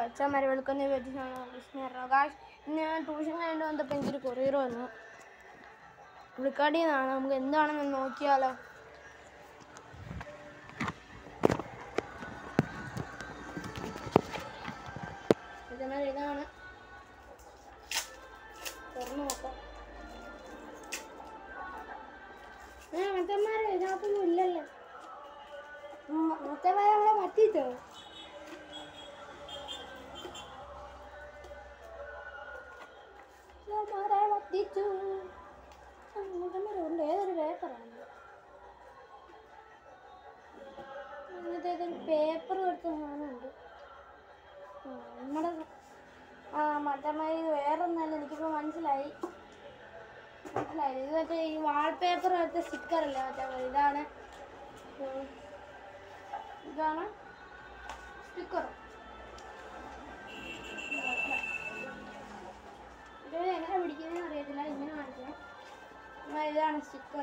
അച്ഛന്മാരെ വെളുക്കുന്ന വെച്ചിട്ടാണ് കാശ് ഇന്ന് ഞാൻ ട്യൂഷൻ കഴിഞ്ഞ് വന്നപ്പോൾ എനിക്കൊരു കൊറിയർ വന്നു ഫ്ലിപ്കാർട്ടിൽ നിന്നാണ് നമുക്ക് എന്താണെന്ന് നോക്കിയാലോ അച്ഛന്മാർ ഇതാണ് തുറന്നു നോക്കാം ഏ മറ്റന്മാരെ ഇതിനകത്തൊന്നും ഇല്ലല്ലോ മറ്റന്മാരെ നമ്മളെ പറ്റിച്ചോ മറ്റന്മാരെ പറ്റിച്ചു മറ്റന്മാരുണ്ട് ഏതൊരു പേപ്പറാണ് ഇങ്ങനത്തെ ഏതൊരു പേപ്പർ കൊടുത്ത സാധനമുണ്ട് ആ, നമ്മുടെ ആ മറ്റന്മാർ ഇത് വേറെ ഒന്നല്ല എനിക്കിപ്പോൾ മനസ്സിലായി മനസ്സിലായി ഇത് മറ്റേ ഈ വാൾപേപ്പർ മറ്റേ സ്റ്റിക്കർ അല്ലേ മറ്റേ ഇതാണ് ഉം. ഇതാണ് സ്റ്റിക്കർ ഇത് എങ്ങനെ പിടിക്കുന്നതെന്ന് അറിയത്തില്ല ഇങ്ങനെ കാണിക്കാം എന്നാ ഇതാണ് സ്റ്റിക്കർ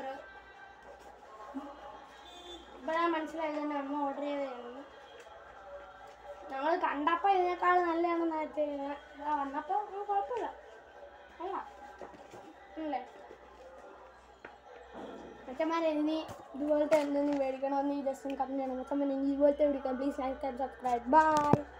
ഇപ്പോഴാണ് മനസ്സിലായത് തന്നെ അമ്മ ഓർഡർ ചെയ്തതാണ് ഞങ്ങൾ കണ്ടപ്പോൾ ഇതിനേക്കാൾ നല്ലതാണെന്ന് നേരത്തെ ഇതാ വന്നപ്പോൾ കുഴപ്പമില്ല അല്ല അല്ലേ മറ്റന്മാരെ ഇനി ഇതുപോലത്തെ എന്തെങ്കിലും മേടിക്കണമെന്ന് ഈ ജസ്റ്റ് കമ്പനിയാണ് മൊത്തം ഇനി ഇതുപോലത്തെ മേടിക്കാം please like and subscribe by